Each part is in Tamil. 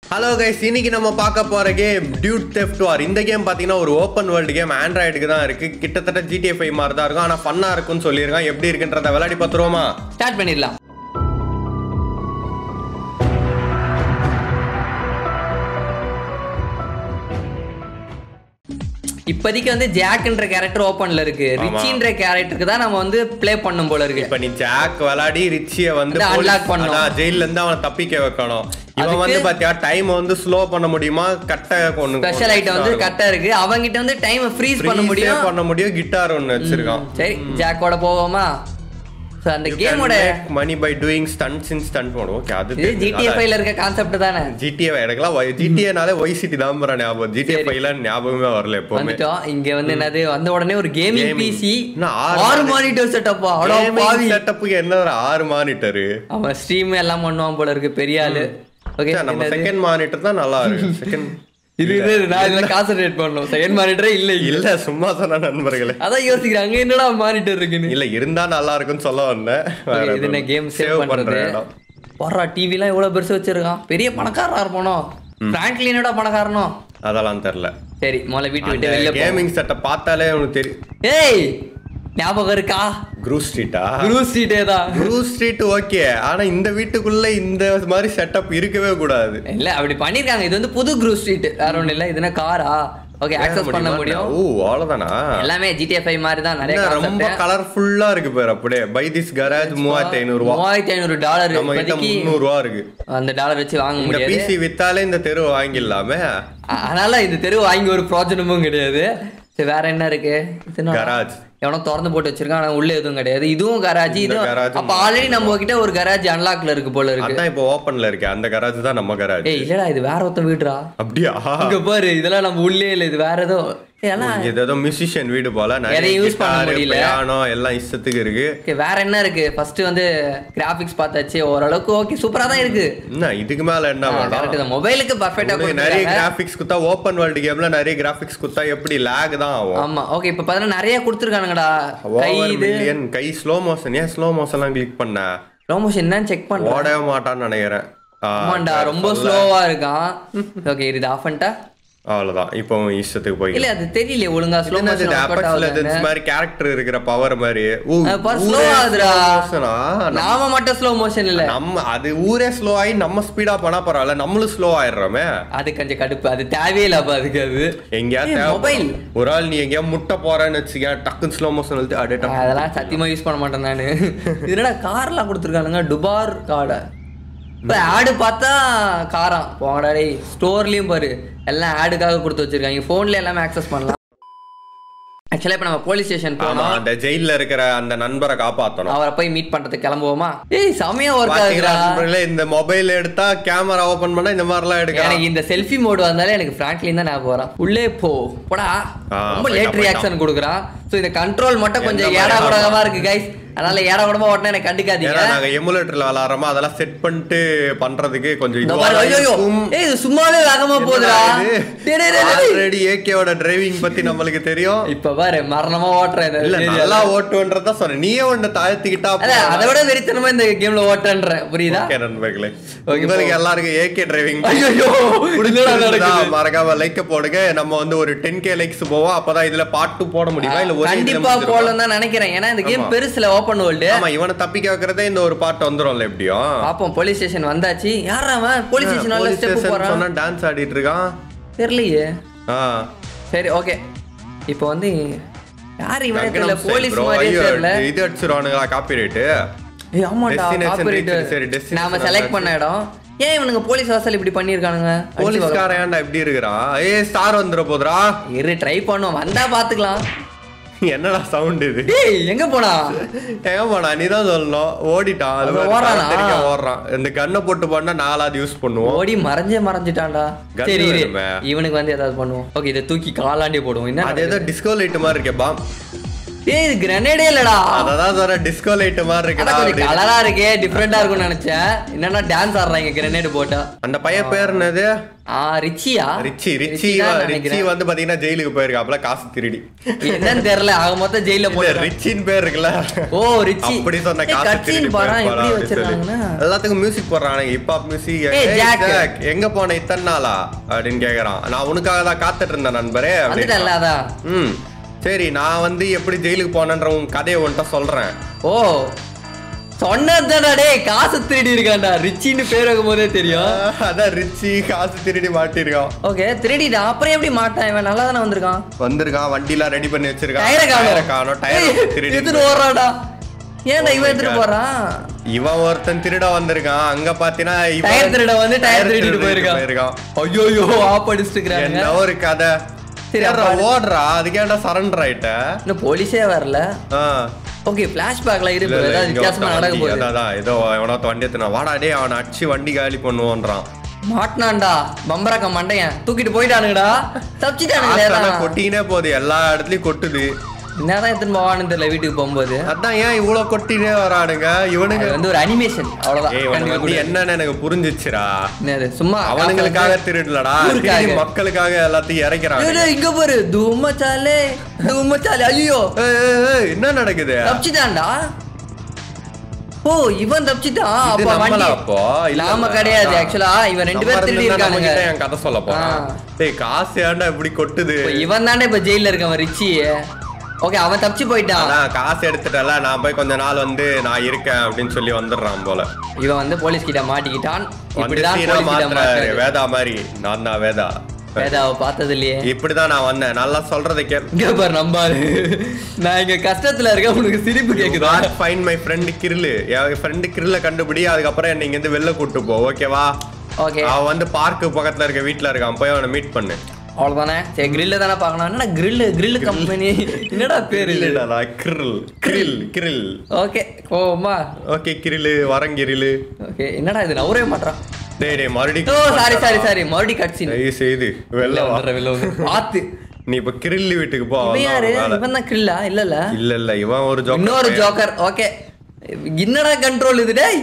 ஹலோ கைஸ் இன்னைக்கு நம்ம பார்க்க போற கேம் டியூட் தெஃப்ட் வார் இந்த கேம் பார்த்தீங்கன்னா ஒரு ஓப்பன் வேர்ல்டு கேம் ஆண்ட்ராய்டுக்கு தான் இருக்கு கிட்டத்தட்ட ஜிடிஏ ஃபைவ் மாதிரி தான் இருக்கும் ஆனால் ஃபன்னா இருக்கும்னு சொல்லியிருக்கான் எப்படி இருக்குன்றத விளையாடி பார்த்துருவோமா ஸ்டார்ட் பண்ணிடலாம் இப்போதைக்கு வந்து ஜாக்ன்ற கேரக்டர் ஓப்பன்ல இருக்கு ரிச்சின்ற கேரக்டருக்கு தான் நம்ம வந்து ப்ளே பண்ணும் போல இருக்கு இப்போ நீ ஜாக் விளையாடி ரிச்சியை வந்து அதை police- unlock பண்ணணும். அதான், ஜெயில்ல இருந்து அவனை தப்பிக்க வைக்கணும் இவன் அதுக்கு- வந்து பாத்தியா டைம் வந்து ஸ்லோ பண்ண முடியுமா கட்ட ஒண்ணு ஸ்பெஷல் ஐட்டம் வந்து கரெக்டா இருக்கு அவங்கிட்ட வந்து டைம் ஃப்ரீஸ் பண்ண முடியும் பண்ண முடியும் கிட்டார் ஒன்னு வச்சிருக்கான் சரி ஜாக்கோட போவோமா ஸோ அந்த கேமோட money by doing stunts in stunt mode okay அது இது ஜிடிஏ ஃபைவ்ல இருக்க கான்செப்ட் தானே ஜிடிஏ எனக்குலாம் ஜிடிஏனாலே ஒய் சிட்டி தான் bro ஞாபகம் ஜிடிஏ ஃபைவ்ல ஞாபகமே வரல எப்பவுமே வந்துட்டோம் இங்க வந்து என்னது வந்த உடனே ஒரு கேமிங் Gaming. பிசி இன்னும் ஆறு ஆறு மானிட்டர் செட்டப்பா அடோ பாவி செட்டப்புக்கு என்ன ஒரு ஆறு மானிட்டரு அவன் ஸ்ட்ரீம் எல்லாம் பண்ணுவான் போல இருக்கு பெரிய ஆளு ஓகே நம்ம செகண்ட் மானிட்டர் தான் நல்லா இருக்கு செகண்ட் இது இது நான் இதுல கான்சென்ட்ரேட் பண்ணணும் செகண்ட் மானிட்டரே இல்ல இங்க. இல்ல சும்மா சொன்ன நண்பர்களே அதான் யோசிக்கிறேன் அங்க என்னடா மானிட்டர் இருக்குன்னு இல்ல இருந்தா நல்லா இருக்கும்னு சொல்ல வந்தேன் வேற Okay, இது என்ன எதுவும். கேம் Save சேவ் பண்ற பண்றது இடம். வர்றா டிவிலாம் எவ்வளவு பெருசு வச்சிருக்கான் பெரிய பணக்காரரா இருப்பானோ பிராங்க்லினோட பணக்காரனோ அதெல்லாம் தெரியல சரி முதல்ல வீட்டு விட்டு வெளில போ கேமிங் செட்டப் பார்த்தாலே உனக்கு தெரியும் ஏய் ஞாபகம் இருக்கா குரூ ஸ்ட்ரீட்டா குரூ சீட்டே தான் குரூ ஸ்ட்ரீட் ஓகே ஆனா இந்த வீட்டுக்குள்ள இந்த மாதிரி செட்டப் இருக்கவே கூடாது இல்ல அப்படி பண்ணிருக்காங்க இது வந்து புது குரூ ஸ்ட்ரீட் வேற ஒண்ணும் இல்ல இது என்ன காரா ஓகே ஆக்சஸ் பண்ண முடியும் ஓ அவ்வளவுதானா எல்லாமே ஜிடிஎஃப் ஃபைவ் மாதிரி தான் நிறைய என்ன ரொம்ப கான்செப்ட் கலர்ஃபுல்லா இருக்கு பேர் அப்படியே பை திஸ் கராஜ் மூவாயிரத்தி ஐநூறு ரூபா மூவாயிரத்தி ஐநூறு டாலர் நம்ம கிட்ட இப்போதைக்கு முந்நூறு ரூபா இருக்கு அந்த டாலர் வச்சு வாங்க இந்த முடியாது பிசி வித்தாலே இந்த தெரு வாங்கிடலாமே அ- அதனால இந்த தெரு வாங்கி ஒரு பிரோஜனமும் கிடையாது சரி வேற என்ன இருக்கு இது என்ன? கராஜ் எவனோ திறந்து போட்டு வச்சிருக்கான் ஆனா உள்ள எதுவும் கிடையாது இதுவும் கராஜ் இந்த இதுவும் garage உம் அப்ப ஆல்ரெடி நம்ம கிட்ட ஒரு கராஜ் அன்லாக்ல இருக்கு போல இருக்கு அதான் இப்போ ஓப்பன்ல இருக்கு அந்த கராஜ் தான் நம்ம கராஜ் ஏய் இல்லடா இது வேற ஒருத்தன் வீடுடா அப்படியா இங்க பாரு இதெல்லாம் நம்ம உள்ளே இல்ல இது வேற ஏதோ ஏய், எல்லாம் இது ஏதோ மியூசிஷியன் வீடு போல நிறைய எதையும் use பண்ண guitar, முடியல. piano எல்லாம் இஷ்டத்துக்கு இருக்கு Okay, வேற என்ன இருக்கு ஃபர்ஸ்ட் வந்து கிராபிக்ஸ் பார்த்தாச்சு ஓரளவுக்கு ஓகே சூப்பரா தான் இருக்கு என்ன இதுக்கு மேல என்ன வேணும் கரெக்ட் தான் மொபைலுக்கு பர்ஃபெக்ட்டா உனக்கு நிறைய கிராபிக்ஸ் குத்தா ஓப்பன் வேர்ல்டு கேம்ல நிறைய கிராபிக்ஸ் குத்தா எப்படி லேக் தான் ஆகும் ஆமா ஓகே இப்ப பாத்தீங்கன்னா நிறைய கொடுத்துருக்கானுங்கடா கை ஓவர் இது மில்லியன் கை ஸ்லோ மோஷன் ஏன் ஸ்லோ மோஷன்லாம் கிளிக் பண்ண ப்ரோமோஷன் என்னன்னு செக் பண்றேன் ஓடவே மாட்டான்னு நினைக்கிறேன் ஆ, ஆமாண்டா ரொம்ப ஸ்லோவா இருக்கான் ஓகே இது ஆஃப் பண்ணிட்டா அவ்வளவுதான் இப்போ உன் இஷ்டத்துக்கு போய் இல்ல அது தெரியல ஒழுங்கா ஸ்லோ என்னது மோஷன் இது ஒர்க் Apex அவுட் Legends மாதிரி கேரக்டர் இருக்கிற பவர் மாதிரி ஊ, அது பாரு, ஊரே slow ஆகுதுடா. slow motion ஆ? நாம மட்டும் ஸ்லோ மோஷன் இல்ல நம்ம அது ஊரே ஸ்லோ ஆகி நம்ம ஸ்பீடா பண்ணா பரவாயில்ல நம்மளும் ஸ்லோ ஆயிடுறோமே அது கொஞ்சம் கடுப்பு அது தேவையில்லை அப்ப அதுக்கு அது எங்கேயாவது ஏய், mobile. தேவைப்படும். ஒரு ஆள் நீ எங்கேயா முட்டை போறேன்னு வச்சுக்க டக்குன்னு ஸ்லோ மோஷன் எழுதி அடே டக்கு. அதெல்லாம் சத்தியமா யூஸ் பண்ண மாட்டேன் நானு இது என்னடா கார்லாம் கொடுத்துருக்கானுங்க டுபார் கார்டை இப்போ ஆடு பார்த்தா காரம் போங்கடா டேய் ஸ்டோர்லயும் பாரு எல்லாம் ஆடுக்காக கொடுத்து வச்சிருக்காங்க ஃபோன்ல எல்லாமே ஆக்சஸ் பண்ணலாம் ஆக்சுவலா இப்போ நம்ம போலீஸ் ஸ்டேஷன் ஆமா போனோம் அந்த ஜெயில்ல இருக்கிற அந்த நண்பரை காப்பாத்தணும் அவரை போய் மீட் பண்றதுக்கு கிளம்புவோமா ஏய் செமையா ஒர்க் பாத்தீங்களா ஆகுதுடா நண்பர்களே, இந்த மொபைல் எடுத்தா கேமரா ஓபன் பண்ணா இந்த மாதிரிலாம் எடுக்கலாம் எனக்கு இந்த செல்ஃபி மோடு வந்தாலே எனக்கு ஃப்ராங்க்லின் தான் ஞாபகம் வரும் உள்ளே போ போடா ஆ, ரொம்ப போயிட்டான், லேட் ரியாக்ஷன் கொடுக்குறான் ஸோ இந்த கண்ட்ரோல் மட்டும் கொஞ்சம் எந்த ஏடா மாதிரி கூடமா இருக்கு கைஸ் அதனால ஏடா கூடமா ஓட்டினா எனக்கு கண்டுக்காதீங்க ஏன்னா நாங்க எமுலேட்டர்ல விளாடுறோமா அதெல்லாம் செட் பண்ணிட்டு பண்றதுக்கு கொஞ்சம் இந்த இதுவா பாரு, ஐயோ, ஐயோ. இருக்கும். ஏய், இது சும்மாவே வேகமா போகுதுடா டேய், டேய், டேய், டேய். ஆல்ரெடி ஏகேவோட டிரைவிங் பத்தி நம்மளுக்கு தெரியும் இப்ப பாரு மரணமா ஓட்டுறேன் இந்த இல்ல area ல. நல்லா ஓட்டுன்றதா சொன்னேன் நீயே ஒண்ணு தாழ்த்திக்கிட்டா அத அதை விட வெறித்தனமா இந்த கேம்ல ஓட்டுறேன் புரியுதா ஓகே நண்பர்களே Okay, உங்களுக்கு எல்லாருக்கும் ஏகே டிரைவிங் ஐயோ என்னடா நடக்குது மறக்காம லைக் போடுங்க நம்ம வந்து ஒரு டென் கே லைக்ஸ் போவோம் அப்பதான் இதுல பாட்டு போட முடியுமா இல்ல ஒரே இதுல கண்டிப்பா முடிஞ்சிருமா? போடலாம் தான் நினைக்கிறேன் ஏன்னா இந்த கேம் ஆமா. பெருசுல ஓப்பன் வேர்ல்டு ஆமா இவனை தப்பிக்க வைக்கிறதே இந்த ஒரு பாட்டு வந்துரும்ல எப்படியும் பாப்போம் போலீஸ் ஸ்டேஷன் வந்தாச்சு யாரா அவன் police station police step station போறான் சொன்னா டான்ஸ் ஆடிட்டு இருக்கான் தெரியலையே ஆ சரி ஓகே இப்போ வந்து யார் இவனே தெரியல கங்கணம் style போலீஸ் bro. மாதிரியே ஐயோ, தெரியல இது அடிச்சிருவானுங்களா காப்பி ரைட்டு ஏய் ஆமாடா Destination காப்பிரைட் reached. சரி, destination நாம செலக்ட் பண்ண இடம் ஏன் இவனுங்க போலீஸ் வாசல் இப்படி பண்ணிருக்கானுங்க போலீஸ்காரன் ஏன்டா இப்படி இருக்கிறான் ஏ ஸ்டார் வந்துட போதுரா இரு ட்ரை பண்ணுவோம் வந்தா பாத்துக்கலாம் என்னடா சவுண்ட் இது ஏய் எங்க போனா எங்க போனா நீ தான் சொல்லணும் ஓடிட்டான் அது அவன் மாதிரி ஓடுறானா? தெரிக்க ஓடுறான் இந்த கண்ணை போட்டு பண்ணா நாலாவது யூஸ் பண்ணுவோம் ஓடி மறைஞ்சே மறைஞ்சிட்டான்டா Gun சரி இரு. வேணுமே. இவனுக்கு வந்து ஏதாவது பண்ணுவோம் ஓகே இதை தூக்கி காலாண்டே போடுவோம் என்ன அது ஏதோ டிஸ்கோ லைட் மாதிரி இருக்கே பாம் ஏய் இது கிரனேடே இல்லடா அததான் சொல்ற டிஸ்கோ லைட் மாதிரி அதான் இருக்குடா கொஞ்சம் அப்படின்னு. கலரா இருக்கே டிஃப்ரெண்டா இருக்கும்னு நினைச்சேன் என்னன்னா டான்ஸ் ஆடுறாங்க கிரனேட் போட்டா அந்த பையன் பேர் என்னது ஆ ரிச்சியா ரிச்சி ரிச்சி தான் ரிச்சி நினைக்கிறேன் வந்து பாத்தீங்கன்னா ஜெயிலுக்கு போயிருக்காப்ல காசு திருடி என்னன்னு தெரியல ஆக மொத்தம் ஜெயில இல்ல போட்டு ரிச்சின் பேர் இருக்குல்ல ஓ ரிச்சி அப்படி சொன்ன ஏய், காசு கட்சின்னு திருடி பாரேன், போயிருப்பாரா எப்படி அப்படி சொல்லி. வச்சிருக்காங்கன்னா எல்லாத்துக்கும் மியூசிக் போடுறானுங்க ஹிப் ஹாப் மியூசிக் ஏய், ஜாக். எங்க போன இத்தனை நாளா அப்படின்னு கேக்குறான் நான் உனக்காக தான் காத்துட்டு இருந்தேன் நண்பரே வந்துட்டல அப்படின்னு அதான் ம் சரி நான் வந்து எப்படி ஜெயிலுக்கு போனேன்ற உன் கதையை உன்கிட்ட சொல்றேன் ஓ சொன்னதுதானே டேய் காசு திருடி இருக்கான்டா ரிச்சின்னு பேர் வைக்கும் போதே தெரியும் அதான் ரிச்சி காசு திருடி மாட்டிருக்கான் ஓகே திருடிடா அப்புறம் எப்படி மாட்டான் இவன் நல்லா தானே வந்திருக்கான் வந்திருக்கான் வண்டிலாம் ரெடி பண்ணி வச்சிருக்கான் டயரை டயரை காணோம் காணோம் டயர் ஏய், திருடி எடுத்துட்டு ஓடுறான்டா ஏன்டா Oh இவன் my எடுத்துட்டு God. போறான் இவன் ஒருத்தன் திருட வந்திருக்கான் அங்க பாத்தீங்கன்னா இவன் டயர் திருட வந்து டயர் டயர் திருடிட்டு திருடிட்டு போயிருக்கான் ஐயோ ஆப் அடிச்சுட்டு இருக்காங்க என்ன ஒரு கதை சரி, ஏன்டா அப்ப- ஓடுறா அதுக்கேண்டா சரண்டர் ஆயிட்ட இன்னும் போலீஸே வரல ஆ. ஓகே பிளாஷ்பேக்ல இல்ல, இருக்கு இல்ல, ஏதாவது இங்க வித்தியாசமா ஒருத்தன் நடக்க வண்டி, போகுது அதான், அதான், ஏதோ எவனோத்த வண்டி எடுத்துனா வாடா டேய் அவனை அடிச்சு வண்டி காலி பண்ணுவோன்றான் மாட்டினான்டா பம்பரக்க மண்டையன் தூக்கிட்டு போயிட்டானுங்கடா தப்பிச்சிட்டானுங்களே ஆனா கொட்டினே போகுது எல்லா இடத்துலயும் கொட்டுது என்னதான் எடுத்துன்னு போவான்னு தெரியல வீட்டுக்கு போகும்போது அதான் ஏன் இவ்வளவு கொட்டினே வரானுங்க இவனுங்க அது வந்து ஒரு அனிமேஷன் அவ்வளவுதான் ஏய் இவனுக்கு கண்டிப்பா வந்து என்னன்னு எனக்கு புரிஞ்சிச்சுடா என்னது சும்மா அவனுங்களுக்காக திருடலடா ஊருக்காக. திருடி மக்களுக்காக எல்லாத்தையும் இறக்கிறாங்க ஏய், டேய், இங்க பாரு தூமச்சாலே தூமச்சாலே ஐயோ ஏய், ஏய், ஏய், என்ன நடக்குது தப்பிச்சிட்டான்டா ஓ இவன் தப்பிச்சிட்டான் இது அப்ப நம்மளா வண்டி அப்போ இல்ல நாம இல்ல. கிடையாது அதான். ஆக்சுவலா இவன் ரெண்டு நம்ம பேர் திருடி இருந்தா நம்ம இருக்கானுங்க கிட்ட என் கதை சொல்ல போறான் ஆ. டேய் காசு ஏன்டா இப்படி கொட்டுது இப்ப இவன் தானே இப்ப ஜெயில இருக்கவன் ரிச்சி ஓகே அவன் தப்பிச்சு போயிட்டான் அதான் காசு எடுத்துட்டல நான் போய் கொஞ்ச நாள் வந்து நான் இருக்கேன் அப்படின்னு சொல்லி வந்துடுறான் போல இவன் வந்து போலீஸ் கிட்ட மாட்டிக்கிட்டான் வந்து இப்படிதான் சீனா போலீஸ் கிட்ட மாத்துறாரு மாட்டாரு வேதா மாதிரி நான் தான் வேதா வேதாவை பார்த்தது இல்லையே இப்படிதான் நான் வந்தேன் நல்லா சொல்றதை கேள் இங்க பாரு நம்பாரு நான் இங்க கஷ்டத்துல இருக்கேன் உனக்கு சிரிப்பு கேக்குதா ஃபைன் மை ஃப்ரெண்ட் கிரில்லு என் ஃப்ரெண்டு கிரில்ல கண்டுபிடி அதுக்கப்புறம் என்ன இங்க இருந்து வெளில கூட்டு போ ஓகேவா ஓகே அவன் வந்து பார்க்கு பக்கத்துல இருக்க வீட்ல இருக்கான் போய் அவனை மீட் பண்ணு அவ்வளவுதானே சரி கிரில்ல தானே பார்க்கணும் என்னடா கிரில் கிரில் கம்பெனி என்னடா பேரு இது இல்லடா கிரில் கிரில் கிரில் ஓகே கோவமா ஓகே கிரில்லு வரங்கிரிலு ஓகே என்னடா இது நவரவே மாட்டான் டேய் டேய் ஓ மறுபடியும் சாரி சாரி சாரி மறுபடியும் கட்சி தயவு செய்து வெளில வா வெளில வந்து பார்த்து நீ இப்ப கிரில்லு வீட்டுக்கு போ இவன் அவ்வளவுதான் யாரு வேலை. இவன் தான் கிரில்லா இல்ல இல்ல இல்ல இல்ல இவன் ஒரு ஜோக்கர் இன்னொரு ஜோக்கர் ஓகே என்னடா கண்ட்ரோல் இது டேய்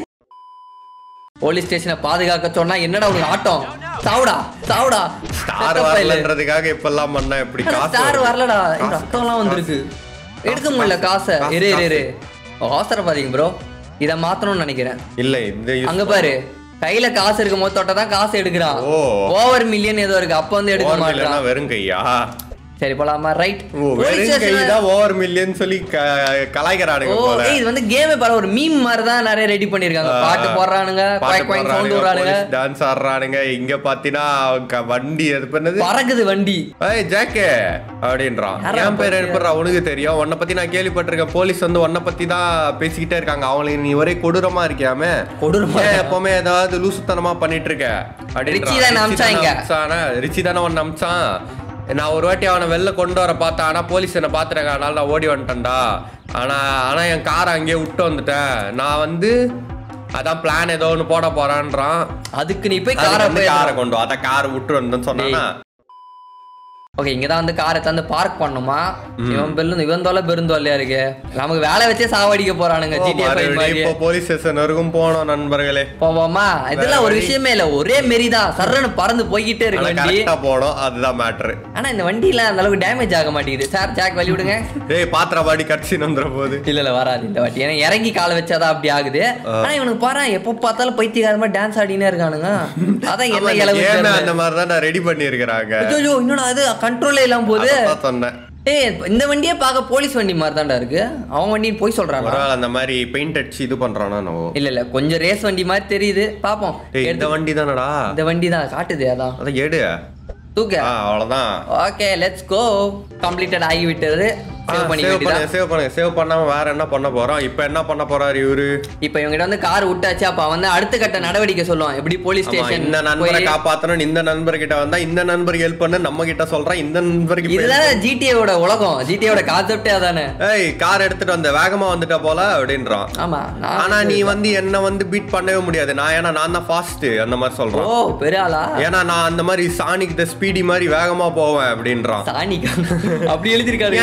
போலீஸ் ஸ்டேஷனை பாதுகாக்க சொன்னா என்னடா உனக்கு ஆட்டம் சாவுடா சாவுடா ஸ்டார் வரலன்றதுக்காக இப்பெல்லாம் பண்ணா எப்படி காசு ஸ்டார் வருது? வரலடா காசு, இந்த ரத்தம்லாம் வந்திருக்கு காசு, எடுக்க முடியல காசை காசு, இரு இரு காசு. இரு அவசரப்பாதீங்க ப்ரோ இத மாத்தணும்னு நினைக்கிறேன் இல்ல இந்த use அங்க பாரு கையில காசு இருக்கும் போது தொட்டா தான் காசு எடுக்கிறான் ஓ. ஓவர் மில்லியன் ஏதோ இருக்கு அப்ப வந்து எடுக்க ஓவர் மாட்டான் மில்லியனா வெறும் கையா சரி போலாமா ரைட் ஓ வெறும் கை தான் ஓவர் மில்லியன் சொல்லி க- கலாய்க்கிறானுங்க ஓ போல ஏய், இது வந்து கேமே பரவ ஒரு மீம் மாதிரி தான் நிறைய ரெடி பண்ணிருக்காங்க பாட்டு போடுறானுங்க குவாய் குவாய் சவுண்ட் விடுறானுங்க டான்ஸ் ஆடுறானுங்க இங்க பாத்தீங்கன்னா க- வண்டி எது பண்ணது பறக்குது வண்டி ஏய் ஜாக்கே அப்படின்றான் யாரா என் பேர் எப்படி அவனுக்கு தெரியும் உன்னை பத்தி நான் கேள்விப்பட்டிருக்கேன் போலீஸ் வந்து உன்னை பத்தி தான் பேசிக்கிட்டே இருக்காங்க அவங்களுக்கு நீ ஒரே கொடூரமா இருக்கியாமே கொடூரமா ஏன் எப்பவுமே ஏதாவது லூசுத்தனமா பண்ணிட்டு இருக்க ரிச்சி தானே அமிச்சாங்க. ரிச்சி தானே உன்னை அமிச்சான் நான் ஒரு வாட்டி அவனை வெளில கொண்டு வர பார்த்தேன் ஆனா போலீஸ் என்ன பாத்துறாங்க அதனால நான் ஓடி வந்துட்டேன்டா ஆனா ஆனா என் காரை அங்கேயே விட்டு வந்துட்டேன் நான் வந்து அதான் பிளான் ஏதோ ஒன்று போட போறான்றான் அதுக்கு நீ போய் காரை காரை போய் காரை கொண்டு வா. அதான் காரை விட்டு வந்தேன்னு சொன்னானா ஓகே இங்க தான் வந்து காரை தந்து பார்க் பண்ணுமா இவன் பெருந்து இவன் தோலை பெருந்தோல்லையா இருக்கு நமக்கு வேலை வச்சே சாவடிக்க போறானுங்க ஓ, ஜிடிஏ மறுபடியும் இப்போ போலீஸ் ஸ்டேஷன் வரைக்கும் போனோம் நண்பர்களே போவோமா இதெல்லாம் ஒரு விஷயமே இல்ல ஒரே மாரி தான் சர்றன்னு பறந்து போய்கிட்டே இருக்கு ஆனா வண்டி கரெக்டா போனோம் அதுதான் மேட்ரு ஆனா இந்த வண்டியில அந்த அளவுக்கு டேமேஜ் ஆக மாட்டேங்குது சார் ஜாக் வழி விடுங்க டேய் பாத்திரபாடி கட்சின்னு வந்துற போது இல்ல இல்ல வராது இந்த வாட்டி ஏன்னா இறங்கி காலை வச்சாதான் அப்படி ஆகுது ஆனா இவனுக்கு பாரு எப்ப பார்த்தாலும் பைத்தியகாரமா டான்ஸ் ஆடினே இருக்கானுங்க அதான் ஆமா, என்ன இந்த இளவு game தெரியல. அந்த மாதிரி தான் ரெடி பண்ணி இருக்கிறாங்க ஐயோ இன்னொன்னு அது கண்ட்ரோலே இல்லாம போகுது சொன்னேன் ஏய் இந்த வண்டியே பார்க்க போலீஸ் வண்டி மாதிரி தான்டா இருக்கு அவன் வண்டின்னு போய் சொல்றானா ஒருவேளை அந்த மாதிரி பெயிண்ட் அடிச்சு இது பண்றானா நம்ம இல்ல இல்ல கொஞ்சம் ரேஸ் வண்டி மாதிரி தெரியுது பாப்போம் டேய் இந்த வண்டி தானடா இந்த வண்டி தான் காட்டுது அதான் அதான் எடு தூக்க ஆ அவ்வளவுதான் ஓகே லெட்ஸ் கோ கம்ப்ளீட்டட் ஆகி விட்டது சேவ் சேவ் பண்ணிக்க பண்ணுங்க வேண்டியதா சேவ் பண்ணுங்க சேவ் பண்ணாம வேற என்ன பண்ண போறோம் இப்போ என்ன பண்ண போறாரு இவரு இப்போ இவங்கிட்ட வந்து கார் விட்டாச்சு அப்ப அவன் வந்து அடுத்த கட்ட நடவடிக்கை சொல்லுவான் எப்படி போலீஸ் ஆமா, ஸ்டேஷன் இந்த நண்பரை காப்பாத்தணும் இந்த நண்பர் கிட்ட வந்தா இந்த நண்பருக்கு ஹெல்ப் பண்ணு நம்ம கிட்ட சொல்றான் இந்த நண்பருக்கு இப்ப இதுதான் ஜிடிஏவோட உலகம் ஜிடிஏவோட கான்செப்டே அதானே ஏய் கார் எடுத்துட்டு வந்த வேகமா வந்துட்ட போல அப்படின்றான் ஆமா நான் ஆனா நீ வந்து என்ன வந்து பீட் பண்ணவே முடியாது நான் ஏன்னா நான் தான் ஃபாஸ்ட் அந்த மாதிரி சொல்றான் ஓ பெரிய ஆளா ஏன்னா நான் அந்த மாதிரி சானிக் த ஸ்பீடி மாதிரி வேகமா போவேன் அப்படின்றான் சாணிக்கா அப்படி எழுதிருக்காரு ஏன் நீ கொஞ்சம்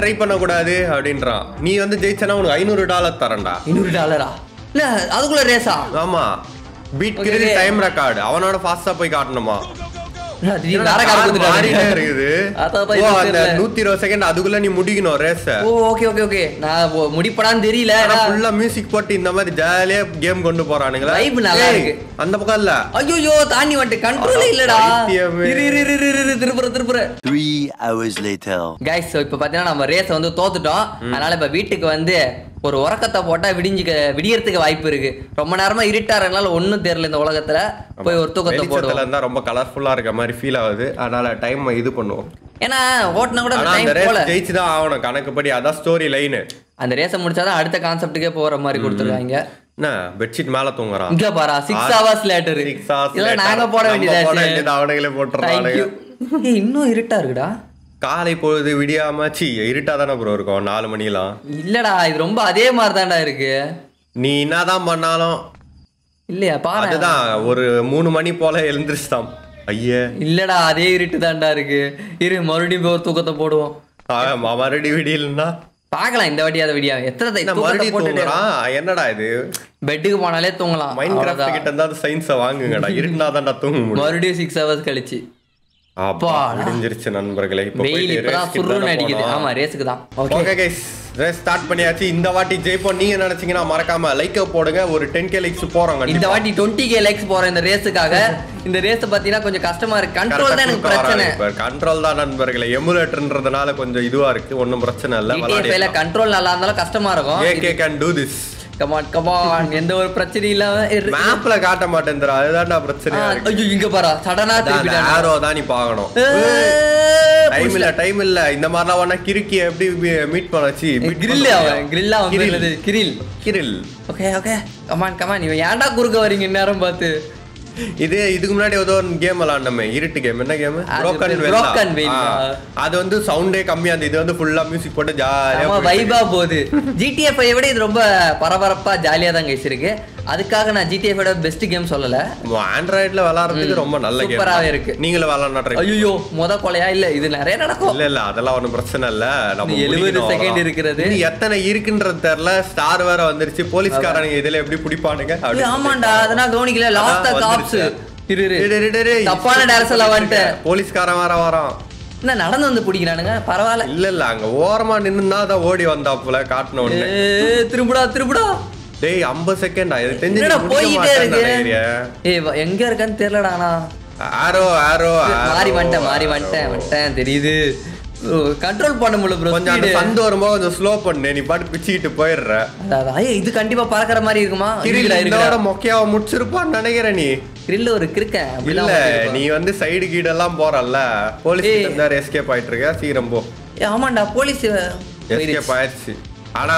ட்ரை பண்ணக்கூடாது அப்படின்றான் நீ வந்து ஜெயிச்சனா உனக்கு ஐநூறு டாலர் தரேன்டா ஐநூறு டாலரா இல்ல அதுக்குள்ள ரேஸா ஆமா beat Okay, Grill okay. Time record அவனோட ஃபாஸ்டா போய் காட்டணுமா திடீர்னு வேற கார் மாறிட்டே கொடுத்துட்டாங்க இருக்குது அதான் ஓ, இது அந்த தெரியல. நூத்தி இருபது செகண்ட் அதுக்குள்ள நீ முடிக்கணும் ரேஸ ஓ ஓகே ஓகே ஓகே நான் ஓ, முடிப்படான்னு தெரியல ஆனா ஃபுல்லா மியூசிக் போட்டு இந்த மாதிரி ஜாலியா கேம் கொண்டு போறானுங்களா Vibe நல்லா ஏய், இருக்கு. அந்த பக்கம் இல்ல ஐயோ தாண்டி வந்துட்டு கண்ட்ரோலே அட இல்லடா பைத்தியமே. இரு இரு இரு இரு, இரு திருப்புற திருப்புற Three hours later. கைஸ் இப்போ பார்த்தீங்கன்னா நம்ம ரேஸை வந்து தோத்துட்டோம் அதனால இப்போ வீட்டுக்கு வந்து ஒரு உறக்கத்தை போட்டா விடிஞ்சுக்க விடியறதுக்கு வாய்ப்பு இருக்கு ரொம்ப நேரமா இருட்டாறதுனால ஒண்ணும் தெரியல இந்த உலகத்துல போய் ஒரு தூக்கத்தை வெளிச்சத்துல போடுவோம் இருந்தா ரொம்ப கலர்ஃபுல்லா இருக்க மாதிரி ஃபீல் ஆகுது அதனால டைம் இது பண்ணுவோம் ஏன்னா ஓட்டினா கூட ஆனா டைம் அந்த போல ரேஸ் ஜெயிச்சு தான் ஆகணும் கணக்குப்படி அதான் ஸ்டோரி லைனு அந்த ரேஸை முடிச்சாதான் அடுத்த கான்செப்ட்டுக்கே போற மாதிரி கொடுத்துருக்காங்க என்ன பெட்ஷீட் மேல தூங்குறான் இங்க பாரா சிக்ஸ் ஆ- ஹவர்ஸ் லேட்டர் Six hours இல்ல later. நாங்க போட நம்ம போட வேண்டியதாச்சு வேண்டியது அவனுங்களே போட்டுறானுங்க தேங்க்யூ இன்னும் இருட்டா இருக்குடா காலை பொழுது விடியாம சி இருட்டா தானே ப்ரோ இருக்கும் நாலு மணிலாம் இல்லடா இது ரொம்ப அதே மாதிரி தான்டா இருக்கு நீ என்னதான் பண்ணாலும் இல்லையா பாரு அதுதான் ஒரு மூணு மணி போல எழுந்திரிச்சிட்டான் ஐயே இல்லடா அதே இருட்டு தான்டா இருக்கு இரு மறுபடியும் போய் ஒரு தூக்கத்தை போடுவோம் அவன் மறுபடி விடியலன்னா பார்க்கலாம் இந்த வாட்டி அதை விடியா எத்தனை தை- என்ன தூக்கத்தை மறுபடியும் போட்டுட்டு தூங்குறான் என்னடா இது பெட்டுக்கு போனாலே தூங்கலாம் மைண்ட் கிராஃப்ட் அவ்வளவுதான். கிட்ட இருந்தா சயின்ஸை வாங்குங்கடா இருந்தா தான்டா தூங்க முடியும் மறுபடியும் சிக்ஸ் ஹவர்ஸ் கழிச்சு அப்பா முடிஞ்சிருச்சு நண்பர்களே இப்போ வெயில் போயிட்டு இப்பதான் race சுருன்னு தானே அடிக்குது போனோம். ஆமா ரேஸுக்கு தான் okay okay guys race start பண்ணியாச்சு இந்த வாட்டி ஜெயிப்போம் நீங்க நினைச்சீங்கன்னா மறக்காம லைக் போடுங்க ஒரு டென் கே லைக்ஸ் போறோம் இந்த வாட்டி டுவெண்ட்டி கே லைக்ஸ் போற இந்த ரேஸுக்காக இந்த ரேஸ் பாத்தீங்கன்னா கொஞ்சம் கஷ்டமா இருக்கு கண்ட்ரோல் தான் எனக்கு பிரச்சனை கண்ட்ரோல் தான் நண்பர்களே எமுலேட்டர்ன்றதுனால கொஞ்சம் இதுவா இருக்கு ஒன்றும் பிரச்சனை இல்லை ஜிடிஎஃப்ல கண்ட்ரோல் நல்லா இருந்தாலும் கஷ்டமா இருக்கும் AK can do this come on come on எந்த ஒரு பிரச்சனையும் இல்லாம இரு. மேப்ல காட்ட மாட்டேன்றா அதுதான்டா பிரச்சனையா ஆ, இருக்கு ஐயோ இங்க பாரா சடனா திருப்பிட்டாங்க ஆரோ தான் நீ பார்க்கணும் டைம் இல்ல டைம் இல்ல இந்த மாதிரிலாம் வேணா கிறுக்கி எப்படி மீட் பண்ணாச்சு கிரில் அவன் கிரில் அவன் Grill. பேர்ல Grill Grill okay okay come on come on இவன் ஏன்டா குறுக்க வரீங்க நேரம் பார்த்து இது இதுக்கு முன்னாடி ஏதோ ஒரு கேம் விளாண்டமே இருட்டு கேம் என்ன கேம் அது broken பேர் Well Broken ஆ. Well. ஆ. அது வந்து சவுண்டே கம்மியா இருந்தது இது வந்து ஃபுல்லா மியூசிக் போட்டு ஜாலியா ஆமா வைபா போகுது ஜிடிஎஃப் விட இது ரொம்ப பரபரப்பா ஜாலியா தான் கைஸ் இருக்கு அதுக்காக நான் ஜிடிஎஃப் விட பெஸ்ட் கேம் சொல்லல ஆண்ட்ராய்ட்ல விளாடுறதுக்கு ரொம்ப நல்ல கேம் சூப்பராவே இருக்கு. நீங்களும் விளாட்னா ட்ரை ஐயோ முத கொலையா இல்ல இது நிறைய நடக்கும் இல்ல இல்ல அதெல்லாம் ஒண்ணும் பிரச்சனை இல்ல நம்ம இது 70 முடிக்கணும் second அவ்வளவுதான். இருக்கிறது. இது எத்தனை இருக்குன்றது தெரியல ஸ்டார் வேற வந்துருச்சு போலீஸ்காரனுங்க இதுல எப்படி பிடிப்பானுங்க ஏய், அப்படின்னு ஆமாண்டா அதெல்லாம் கவனிக்கல லாஸ்ட் அதான் காப்ஸ் வந்துருச்சு. இரு இரு. டேய், டேய், டேய், டேய். தப்பான டேரக்ஷன்ல வந்துட்டேன் போலீஸ்காரன் வேற வரான் என்ன நடந்து வந்து பிடிக்கிறானுங்க பரவாயில்ல இல்ல இல்ல அங்க ஓரமா நின்னு தான் ஓடி வந்தாப்புல காட்டின உடனே ஏய், திரும்புடா திரும்புடா டேய் 50 செகண்டா இது தெரிஞ்சு என்னடா நீ முடிக்க போயிட்டே மாட்டேன்னு இருக்கு நினைக்கிறியா? ஏய் வ- எங்க இருக்கான்னு தெரியலடா ஆனா ஆரோ ஆரோ மாறி வந்துட்டேன் மாறி வந்துட்டேன் வந்துட்டேன் தெரியுது கண்ட்ரோல் பண்ண முடியல ப்ரோ கொஞ்சம் அந்த சந்து வரும்போது கொஞ்சம் ஸ்லோ பண்ணு நீ பாட்டு பிச்சுக்கிட்டு போயிடுற இது கண்டிப்பா பறக்கிற மாதிரி இருக்குமா கிரில் இருக்குடா, இதோட இருக்குடா. மொக்கையாவ முடிச்சிருப்பான்னு நினைக்கிற நீ grill ஒரு கிறுக்கன் இல்ல அப்படிதான் வந்து நீ வந்து சைடு கீடெல்லாம் போறல்ல போலீஸ் ஏய். கிட்ட இருந்தாரு எஸ்கேப் ஆயிட்டு இருக்க சீக்கிரம் போ ஏய், ஆமாண்டா போலீஸ் எஸ்கேப் ஆயிடுச்சு ஆனா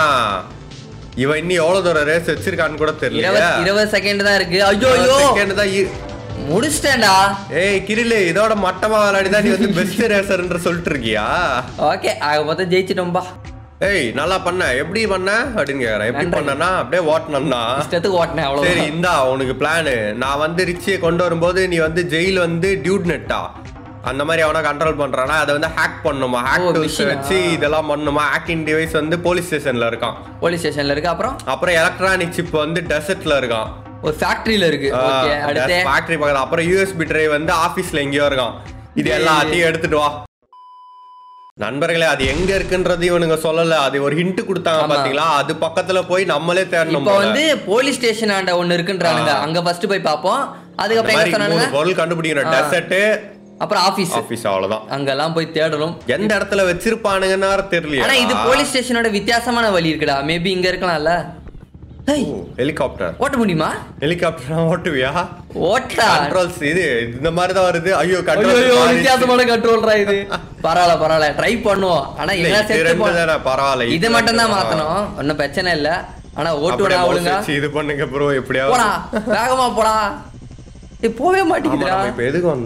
இவன் இன்னும் எவ்வளவு தூரம் ரேஸ் வச்சிருக்கான்னு கூட தெரியல இருபது இருபது செகண்ட் தான் இருக்கு ஐயோ ஐயோ செகண்ட் தான் இ- முடிச்சிட்டேன்டா ஏய் கிரிலு இதோட மட்டமா விளையாடி தான் நீ வந்து பெஸ்ட் ரேசர்ன்ற சொல்லிட்டு இருக்கியா ஓகே ஆக மொத்தம் ஜெயிச்சிட்டோம்பா ஏய் நல்லா பண்ண எப்படி பண்ண அப்படின்னு கேக்குறேன் எப்படி நன்றி. பண்ணனா அப்படியே ஓட்டணும்னா இஷ்டத்துக்கு ஓட்டினேன் சரி அவ்வளவு இந்தா உனக்கு பிளானு நான் வந்து ரிச்சியை கொண்டு வரும்போது நீ வந்து ஜெயில் வந்து டியூட் நெட்டா அந்த மாதிரி அவனா கண்ட்ரோல் பண்றானா அதை வந்து ஹேக் பண்ணுமா ஹேக் ஓ, டூல்ஸ் machine ஆ? வச்சு இதெல்லாம் பண்ணுமா ஹேக்கிங் டிவைஸ் வந்து போலீஸ் ஸ்டேஷன்ல இருக்கான் போலீஸ் ஸ்டேஷன்ல இருக்கு அப்புறம் அப்புறம் எலக்ட்ரானிக் சிப் வந்து டெசர்ட்ல இருக்கான் ஒரு ஃபேக்டரியில இருக்கு ஓகே அடுத்து ஃபேக்டரி பக்கத்துல அப்புறம் யூஎஸ்பி டிரைவ் வந்து ஆபீஸ்ல எங்கேயோ இருக்கான் இது எல்லாத்தையும் எடுத்துட்டு வா நண்பர்களே அது எங்க இருக்குன்றது இவனுங்க சொல்லல அது ஒரு ஹிண்ட் கொடுத்தாங்க ஆமா. பாத்தீங்களா அது பக்கத்துல போய் நம்மளே தேடணும் இப்போ போல. வந்து போலீஸ் ஸ்டேஷன் ஆண்ட ஒண்ணு இருக்குன்றானுங்க அங்க ஃபர்ஸ்ட் போய் பாப்போம் அந்த அதுக்கப்புறம் மாதிரி என்ன சொன்னானுங்க மூணு பொருள் கண்டுபிடிக்கணும் டெசர்ட் அப்புறம் ஆபீஸ் ஆபீஸ் அவ்வளவுதான் அங்கெல்லாம் போய் தேடணும் எந்த இடத்துல வச்சிருப்பானுங்கன்னா தெரியல ஆனா இது போலீஸ் ஸ்டேஷனோட வித்தியாசமான வழி இருக்குடா மேபி இங்க இருக்கலாம்ல ஹேய், ஹெலிகாப்டர் ஓட்ட முடியுமா ஹெலிகாப்டர் ஓட்டுவியா ஓட்டா கண்ட்ரோல்ஸ் இது இந்த மாதிரி தான் வருது ஐயோ ஐயோ கண்ட்ரோல் வித்தியாசமான கண்ட்ரோல்ரா இது பரவாயில்ல பரவாயில்ல ட்ரை பண்ணுவோம் ஆனா இல்ல, என்ன இது செத்து ரெண்டு போ தானே, பரவாயில்ல. இது இது மட்டும் தான் ரெண்டு மாத்தணும் ஒன்னும் பிரச்சனை இல்ல ஆனா ஓட்டு அப்படியே விடா mouse ஒழுங்கா வச்சு இது பண்ணுங்க ப்ரோ எப்படியாவது போடா வேகமா போடா ஏய், போவே ஆமா, மாட்டேங்குதுடா நம்ம இப்ப எதுக்கு வந்தோம்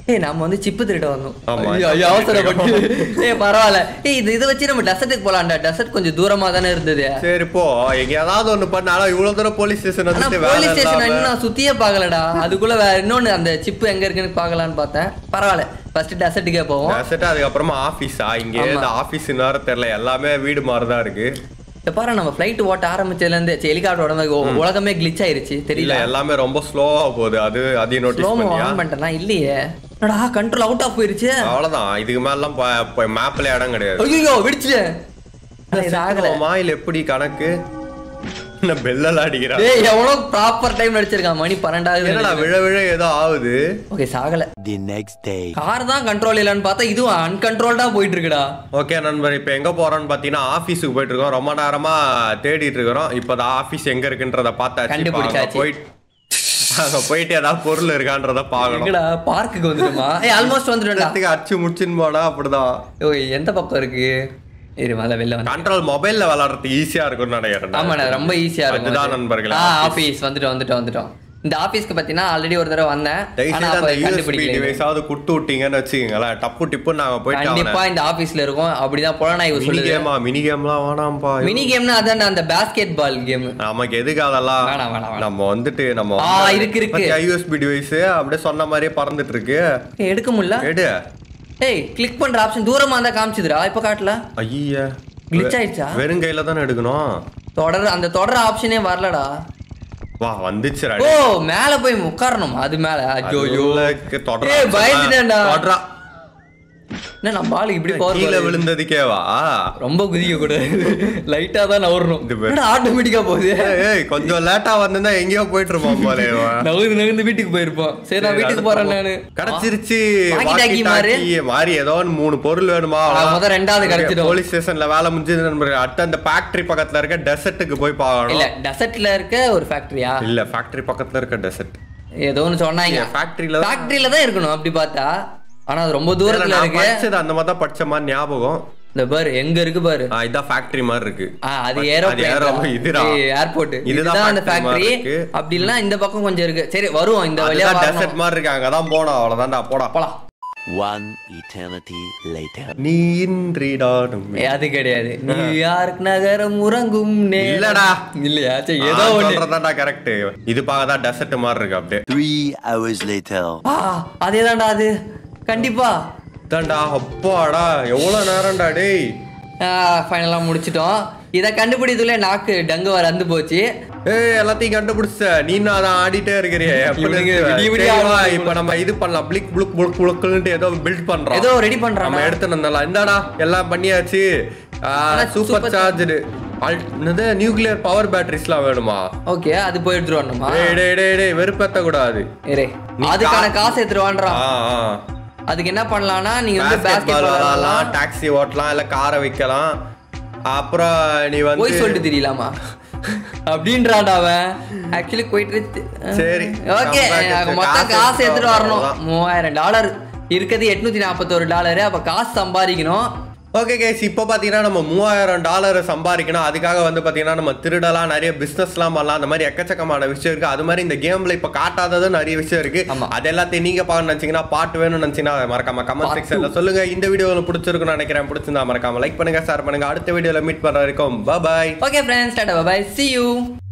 ஏய் நம்ம வந்து சிப்பு திருட வந்தோம் ஆமா. ஐயோ, ஐயோ, அவசரப்பட்டு ஏய் பரவாயில்ல ஏய் இது இதை வச்சு நம்ம டெசர்ட்டுக்கு போலாம்டா டெசர்ட் கொஞ்சம் தூரமா தானே இருந்தது சரி போ எங்க ஏதாவது ஒண்ணு பண்ணாலும் இவ்வளவு தூரம் போலீஸ் ஸ்டேஷன் ஆனா வந்துட்டு போலீஸ் வேலை ஸ்டேஷன் இல்லாம இன்னும் நான் சுத்தியே பார்க்கலடா அதுக்குள்ள வேற இன்னொன்னு அந்த சிப்பு எங்க இருக்குன்னு பார்க்கலான்னு பார்த்தேன் பரவாயில்ல ஃபர்ஸ்ட் டெசர்ட்டுக்கே போவோம் டெசர்ட் அதுக்கப்புறமா ஆபீஸா இங்க இந்த ஆபீஸ் நேரம் தெரியல எல்லாமே வீடு மாதிரிதான் இருக்கு இப்ப பாரு நம்ம ஃப்ளைட் ஓட்ட ஆரம்பிச்சதுல இருந்து ஹெலிகாப்டர் உடம்பு உ- உலகமே கிளிச் ஆயிருச்சு இல்ல தெரியல எல்லாமே ரொம்ப ஸ்லோவா போகுது அது அதையும் நோட்டீஸ் ஸ்லோமோ பண்ணியா ஆன் பண்ணிட்டேனா இல்லையே என்னடா கண்ட்ரோல் அவுட் ஆஃப் போயிருச்சு அவ்வளவுதான் இதுக்கு மேலாம் மேப்ல இடம் கிடையாது ஐயோ விடுச்சுல இது ஆகல சீக்கிரமா இல்ல எப்படி கணக்கு என்ன பெல்லெல்லாம் அடிக்கிறா டேய் எவ்வளோ ப்ராப்பர் டைம் நடிச்சிருக்கான் மணி பன்னெண்டாவது என்னடா விழ விழ ஏதோ ஆகுது ஓகே சாகல The next day. கார் தான் கண்ட்ரோல் இல்லைன்னு பார்த்தா இதுவும் அன்கண்ட்ரோல்டா போயிட்டு இருக்குடா ஓகே நண்பர் இப்போ எங்க போறோம்னு பாத்தீங்கன்னா ஆபீஸுக்கு போயிட்டு இருக்கோம் ரொம்ப நேரமா தேடிட்டு இருக்கிறோம் இப்போதான் ஆபீஸ் எங்க இருக்குன்றத பார்த்தாச்சு இப்ப அங்க கண்டுபிடிச்சாச்சு. போயிட்டு அங்க போயிட்டு ஏதாவது பொருள் இருக்கான்றத பார்க்கணும் எங்கடா பார்க்குக்கு வந்துடுமா ஏய் ஆல்மோஸ்ட் வந்துடும்டா இடத்துக்கு அச்சு முடிச்சுன்னு போனா அப்படிதான் ஓய் எந்த பக்கம் இருக்கு இரு மேல வெளில வந்து கண்ட்ரோல் மொபைல்ல விளையாடுறது ஈஸியா இருக்கும்னு நினைக்கிறேன் ஆமாண்ணா ரொம்ப ஈஸியா இருக்கும் அதுதான் அது. நண்பர்களே, ஆ office. ஆபீஸ் வந்துட்டோம் வந்துட்டோம் வந்துட்டோம் இந்த ஆபீஸ்க்கு பார்த்தீங்கன்னா ஆல்ரெடி ஒரு தடவை வந்தேன் தயவு ஆனா செய்து அப்ப அந்த யூஎஸ்பி கண்டுபிடிக்கல டிவைஸாவது குட்டு விட்டீங்கன்னு வச்சுக்கோங்களேன் டப்பு டிப்புன்னு நாங்க போயிட்டு கண்டிப்பா இந்த ஆபீஸ்ல இருக்கும் அப்படிதான் புலனாய்வு மினி சொல்லுது கேமா மினி கேம்லாம் வேணாம்ப்பா மினி கேம்னா அதான் அந்த பாஸ்கெட் பால் கேம் நமக்கு எதுக்கு அதெல்லாம் வேணாம், வேணாம், வேணாம். நம்ம வந்துட்டு நம்ம ஆ, இருக்கு, இருக்கு. யூஎஸ்பி டிவைஸ் அப்படியே சொன்ன மாதிரியே பறந்துட்டு இருக்கு எடுக்க முடியல எடு ஏய் கிளிக் பண்ற ஆப்ஷன் தூரமா இருந்தா காமிச்சுதுடா இப்ப காட்டல ஐய Glitch ஆயிடுச்சா? வெறும் கையில தானே எடுக்கணும் தொடர் அந்த தொடர் ஆப்ஷனே வரலடா வா வந்துச்சுடா ஓ மேல போய் உட்காரணும் அது மேல ஐயோ உள்ளக்கு தொடரா ஏய், பயந்துட்டேன்டா. தொடரா. என்ன நம்ம ஆளுக்கு இப்படி பவர் கீழே விழுந்ததுக்கேவா ரொம்ப குதிக்க கூடாது லைட்டா தான் நவரணும் இது பாரு. என்னடா ஆட்டோமேட்டிக்கா போகுது ஏய், ஏய் கொஞ்சம் லேட்டா வந்திருந்தா எங்கேயோ போயிட்டு இருப்பான் போல இவன். நகர்ந்து நகர்ந்து வீட்டுக்கு போயிருப்போம் சரி நான் வீட்டுக்கு போறேன் நானு கிடைச்சிருச்சு Walkie talkie walkie மாறு. talkie மாறி ஏதோ ஒன்று மூணு பொருள் வேணுமா ஆ, முத ரெண்டாவது கிடைச்சிடும். போலீஸ் ஸ்டேஷன்ல வேலை முடிஞ்சது நண்பர்களே அடுத்த அந்த ஃபேக்டரி பக்கத்துல இருக்க டெசர்ட்டுக்கு போய் இல்ல பார்க்கணும் டெசர்ட்ல இருக்க ஒரு ஃபேக்டரியா இல்ல ஃபேக்டரி பக்கத்துல இருக்க டெசர்ட் ஏதோ ஒன்னு சொன்னாங்க ஃபேக்டரியில ஃபேக்டரியில தான் இருக்கணும் அப்படி பார்த்தா ஆனா அது ரொம்ப தூரத்துல நான் இருக்கு படிச்சது அந்த மாதிரி தான் படிச்ச மாதிரி ஞாபகம் இந்த பாரு எங்க இருக்கு பாரு ஆ, இதான் ஃபேக்டரி மாதிரி இருக்கு ஆ, அது அது ஏரோப்ளேன் aero- இதுடா. ஏர்போர்ட் இதுதான் இதுதான் அந்த factory மாதிரி ஃபேக்டரி இருக்கு. அப்படி இல்லைன்னா இந்த பக்கம் கொஞ்சம் இருக்கு சரி வருவோம் இந்த வழியா அதுதான் வரணும். டெசர்ட் மாதிரி இருக்கு அங்கதான் போனோம் அவ்வளவுதான்டா போடா போலாம் One eternity later. நீ இன்றிடாடும் ஏய், அது கிடையாது நியூயார்க் நகரம் உறங்கும் நேரம். இல்லடா. இல்லையா சரி ஏதோ ஒண்ணு சொல்றதாண்டா கரெக்ட் இது பார்க்க தான் டெசர்ட் மாதிரி இருக்கு அப்படியே Three hours later. ஆ அதேதான்டா அது கண்டிப்பா தான்டா அப்பாடா எவ்வளவு நேரம்டா டேய் ஃபைனலாக முடிச்சிட்டோம் இதை கண்டுபிடித்துள்ளே நாக்கு டங்கு வர அந்து போச்சு ஏய் எல்லாத்தையும் கண்டுபிடிச்ச நீ நான் தான் ஆடிட்டே இருக்கிறியே எப்படி இவனுங்க இருக்க? விடிய விடிய சரி, வா, ஆடுவாங்க. இப்ப நம்ம இது பண்ணலாம் பிளிக் புளுக் புளுக் புளுக்குன்ட்டு ஏதோ பில்ட் பண்றோம் ஏதோ ரெடி பண்றான் நம்ம எடுத்து வந்தலாம் இந்தாடா எல்லாம் பண்ணியாச்சு ஆனா சூப்பர் super சார்ஜடு என்னது நியூக்ளியர் பவர் பேட்டரிஸ்லாம் வேணுமா ஓகே அது போய் எடுத்துட்டு வரணுமா டேய் டேய் டேய் டேய் வெறுப்பேத்த கூடாது ஏரே நீ அதுக்கான கா- காசு எடுத்துருவான்றான் ஆ ஆ அதுக்கு என்ன பண்ணலாம்னா நீங்க வந்து பேஸ்கெட் பேஸ்கெட் பால் விளையாடலாம் விளாடலாம் டாக்ஸி ஓட்டலாம் இல்ல காரை வைக்கலாம் அப்புறம் நீ போய் வந்து சொல்லிட்டு தெரியலாமா அப்படின்றான்டா அவன் ஆக்சுவலி போயிட்டு சரி. ஓகே நம்ம மொத்த காசு காசு எடுத்துட்டு எடுத்துட்டு வரணும் வரணும். மூவாயிரம் டாலர் இருக்கிறது எட்நூத்தி நாற்பத்தோரு டாலரு அப்ப காசு சம்பாதிக்கணும் ஓகே கேஸ் இப்போ பார்த்தீங்கன்னா நம்ம மூவாயிரம் டாலர் சம்பாதிக்கணும் அதுக்காக வந்து பார்த்தீங்கன்னா நம்ம திருடலாம் நிறைய பிஸ்னஸ்லாம் பண்ணலாம் அந்த மாதிரி எக்கச்சக்கமான விஷயம் இருக்கு அது மாதிரி இந்த கேம்ல இப்போ காட்டாதது நிறைய விஷயம் இருக்கு ஆமா. அது எல்லாத்தையும் நீங்க பார்க்கணும்னு நினைச்சீங்கன்னா பாட்டு வேணும்னு நினைச்சீங்கன்னா அதை மறக்காம கமெண்ட் Part செக்ஷன்ல சொல்லுங்க இந்த வீடியோ உங்களுக்கு பிடிச்சிருக்கும்னு நினைக்கிறேன் பிடிச்சிருந்தா மறக்காம லைக் பண்ணுங்க ஷேர் பண்ணுங்க அடுத்த வீடியோல மீட் பண்ற வரைக்கும் bye okay friends tata bye see you